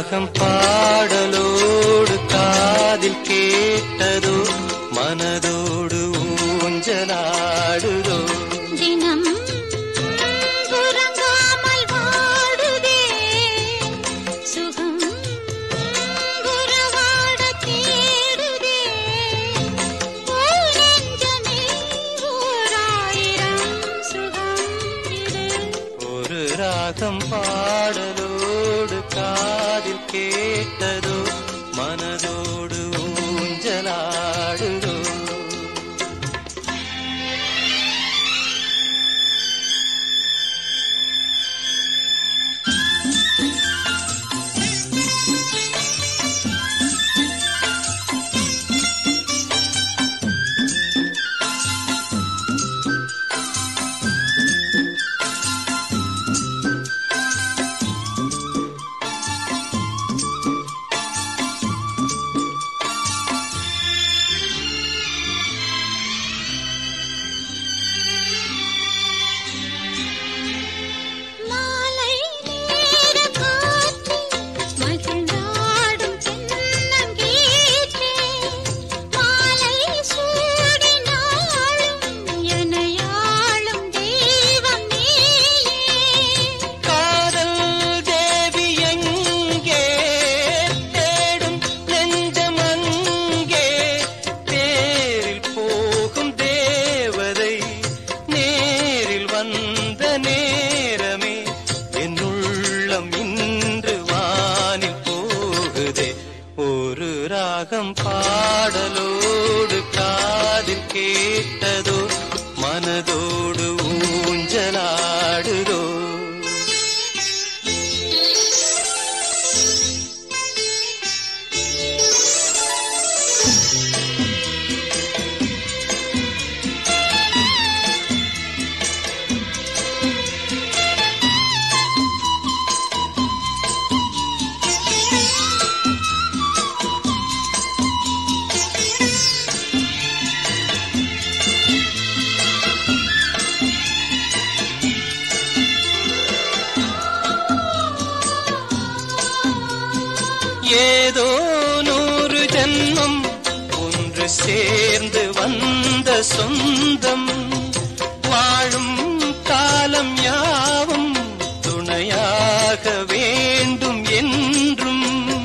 ராகம் பாடலோடு காதில் கேட்டதோ மனதோடு ஊஞ்சலாடுதோ தினம் உறங்காமல் வாடுதே சுகம் உறவாட தேடுதே ஓ நெஞ்சமே ஓராயிரம் சுகம் இது ஒரு ராகம் பாடலோடு காதில் கேட்டதோ மனதோடு ஊஞ்சலாடுதோ மாலை நேர காற்றில் மகிழ்ந்தாடும் தென்னங்கீற்றே மாலை சூடினாலும் எனையாளும் தெய்வம் நீயே காதல் தேவி எங்கே தேடும் நெஞ்சம் அங்கே தேரில் போகும் தேவதை நேரில் வந்த நேரமே என் உள்ளம் இன்று வானில் போகுதே ஒரு ராகம் பாடலோடு காதில் கேட்டதோ மனதோடு ஊஞ்சலாடுதோ ஏதோ நூறு ஜன்மம் ஒன்று சேர்ந்து வந்த சொந்தம் வாழும் காலம் யாவும் துணையாக வேண்டும் என்றும்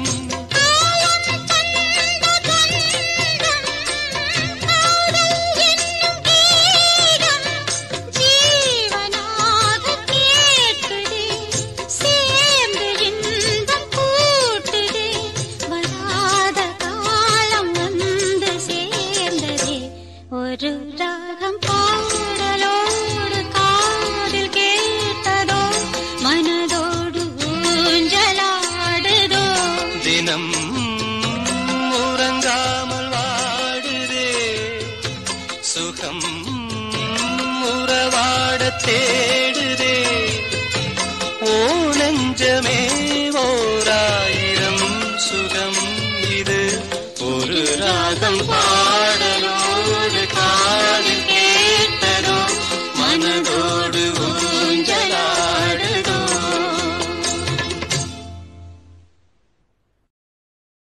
ஜீவனாக கேட்குதே சேர்ந்து இன்பம் கூட்டுதே வராத காலம் வந்து சேர்ந்ததே ஒரு ராகம் பாடலோடு காதில் கேட்டதோ மனதோடு ஊஞ்சலாடுதோ தினம் உறங்காமல் வாடுதே சுகம் உறவாட தேடுதே ஓ நெஞ்சமே ஓராயிரம் சுகம் இது ஒரு ராகம் பாடலோடு காதில் கேட்டதோ மனதோ